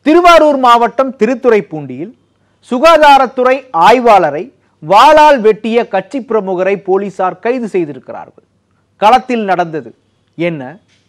திருவாரூர் மாவட்டம் திருத்துறைப்பூண்டியில் சுகாதாரத்துறை ஆய்வாளரை வாளால் வெட்டிய கட்சி பிரமுகரை போலீசார் கைது செய்திருக்கிறார்கள் களத்தில் நடந்தது என்ன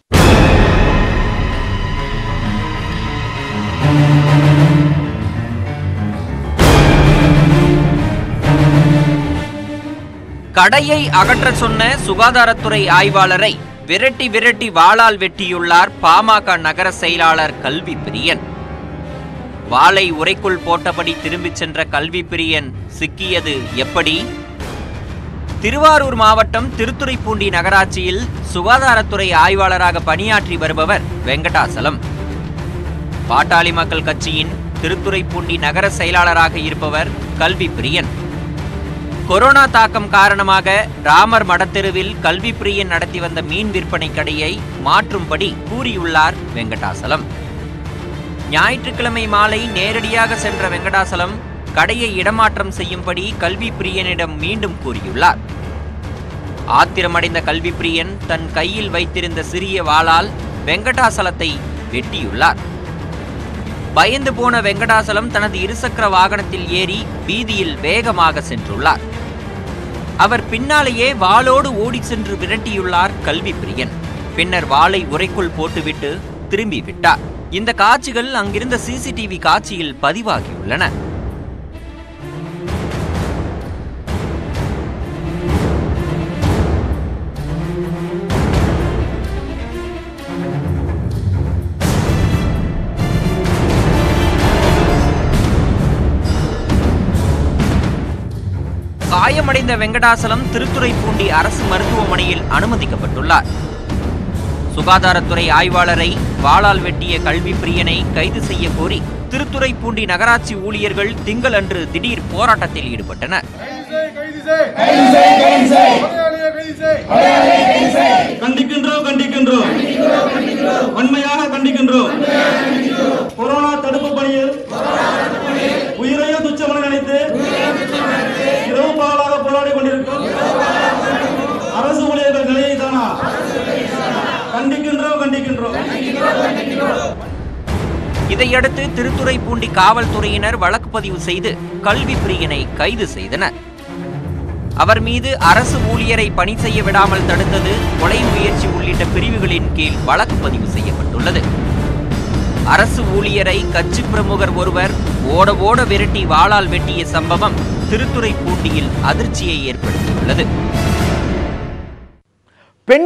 கடையை அகற்ற சொன்ன சுகாதாரத்துறை ஆய்வாளரை விரட்டி விரட்டி வாளால் வெட்டியுள்ளார் பாமக நகர செயலாளர் கல்வி பிரியன் வாளை உரைக்குள் போட்டபடி திரும்பிச் சென்ற கல்வி பிரியன் சிக்கியது எப்படி திருவாரூர் மாவட்டம் திருத்துறைப்பூண்டி நகராட்சியில் சுகாதாரத்துறை ஆய்வாளராக பணியாற்றி வருபவர் வெங்கடாசலம் பாட்டாளி மக்கள் கட்சியின் திருத்துறைப்பூண்டி நகர செயலாளராக இருப்பவர் கல்வி பிரியன் கொரோனா தாக்கம் காரணமாக ராமர் மடத்தெருவில் கல்வி பிரியன் நடத்தி வந்த மீன் விற்பனை கடையை மாற்றும்படி கூறியுள்ளார் வெங்கடாசலம் ஞாயிற்றுக்கிழமை மாலை நேரடியாக சென்ற வெங்கடாசலம் கடையை இடமாற்றம் செய்யும்படி கல்வி பிரியனிடம் மீண்டும் கூறியுள்ளார் ஆத்திரமடைந்த கல்வி பிரியன் தன் கையில் வைத்திருந்த சிறிய வாளால் வெங்கடாசலத்தை வெட்டியுள்ளார் பயந்து போன வெங்கடாசலம் தனது இருசக்கர வாகனத்தில் ஏறி வீதியில் வேகமாக சென்றுள்ளார் அவர் பின்னாலேயே வாளோடு ஓடி சென்று விரட்டியுள்ளார் கல்வி பிரியன் பின்னர் வாளை உரைக்குள் போட்டுவிட்டு திரும்பி விட்டார் இந்த காட்சிகள் அங்கிருந்த சிசிடிவி காட்சியில் பதிவாகியுள்ளன காயமடைந்த வெங்கடாசலம் திருத்துறைப்பூண்டி அரசு மருத்துவமனையில் அனுமதிக்கப்பட்டுள்ளார் சுகாதாரத்துறை ஆய்வாளரை வாளால் வெட்டிய கல்வி பிரியனை கைது செய்ய கோரி திருத்துறைப்பூண்டி நகராட்சி ஊழியர்கள் திங்களன்று திடீர் போராட்டத்தில் ஈடுபட்டனர் கண்டிக்கின்றோம் கண்டிக்கின்றோம் வன்மையாக கண்டிக்கின்றோம் கொரோனா தடுப்பு பணியில் உயிரையும் துச்சமென நினைத்து இரவு பகலாக போராடி கொண்டிருக்கும் அரசு ஊழியர்கள் நிலையை தானா கண்டிக்கின்றோம் கண்டிக்கின்றோம் இதையடுத்து திருத்துறைப்பூண்டி காவல்துறையினர் வழக்கு பதிவு செய்து கல்வி பிரியனை கைது செய்தனர் அவர் மீது அரசு ஊழியரை பணி செய்ய விடாமல் தடுத்தது கொலை முயற்சி உள்ளிட்ட பிரிவுகளின் கீழ் வழக்கு பதிவு செய்யப்பட்டுள்ளது அரசு ஊழியரை கட்சி பிரமுகர் ஒருவர் ஓட ஓட விரட்டி வாளால் வெட்டிய சம்பவம் திருத்துறைப்பூண்டியில் அதிர்ச்சியை ஏற்படுத்தியுள்ளது